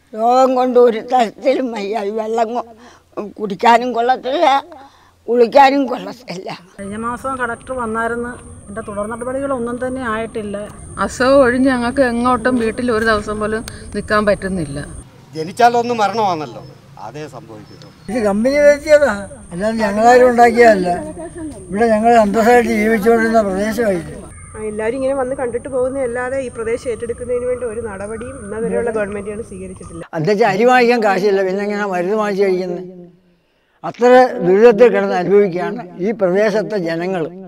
രോഗം കൊണ്ട് ഒരു തരത്തിലും വയ്യ ഈ വെള്ളം കൊ- കുടിക്കാനും കൊള്ളത്തില്ല കുളിക്കാനും കൊള്ളത്തില്ല കഴിഞ്ഞ മാസം കളക്ടർ വന്നായിരുന്നു എൻ്റെ തുടർ നടപടികളൊന്നും തന്നെ ആയിട്ടില്ല അസുഖം ഒഴിഞ്ഞ് ഞങ്ങൾക്ക് എങ്ങോട്ടും വീട്ടിൽ ഒരു ദിവസം പോലും നിൽക്കാൻ പറ്റുന്നില്ല ജനിച്ചാലൊന്ന് മരണമാണല്ലോ അതേ സംഭവിക്കുന്നു ഇത് കമ്പനി വരുത്തിയതാ അല്ലാതെ ഞങ്ങളാരും ഉണ്ടാക്കിയതല്ല ഇവിടെ ഞങ്ങൾ അന്തസ്സായിട്ട് ജീവിച്ചുകൊണ്ടിരുന്ന പ്രദേശമായിട്ട് ആ, എല്ലാവരും ഇങ്ങനെ വന്ന് കണ്ടിട്ട് പോകുന്നതല്ലാതെ ഈ പ്രദേശം ഏറ്റെടുക്കുന്നതിന് വേണ്ടി ഒരു നടപടിയും ഇന്നവരെയുള്ള ഗവൺമെന്റുകൾ സ്വീകരിച്ചിട്ടില്ല അന്തച്ച് അരി വാങ്ങിക്കാൻ കാശില്ല പിന്നെ എങ്ങനെ മരുന്ന് വാങ്ങിച്ച് കഴിക്കുന്നത് അത്ര ദുരിതത്തിൽ കിടന്ന് അനുഭവിക്കുകയാണ് ഈ പ്രദേശത്തെ ജനങ്ങൾ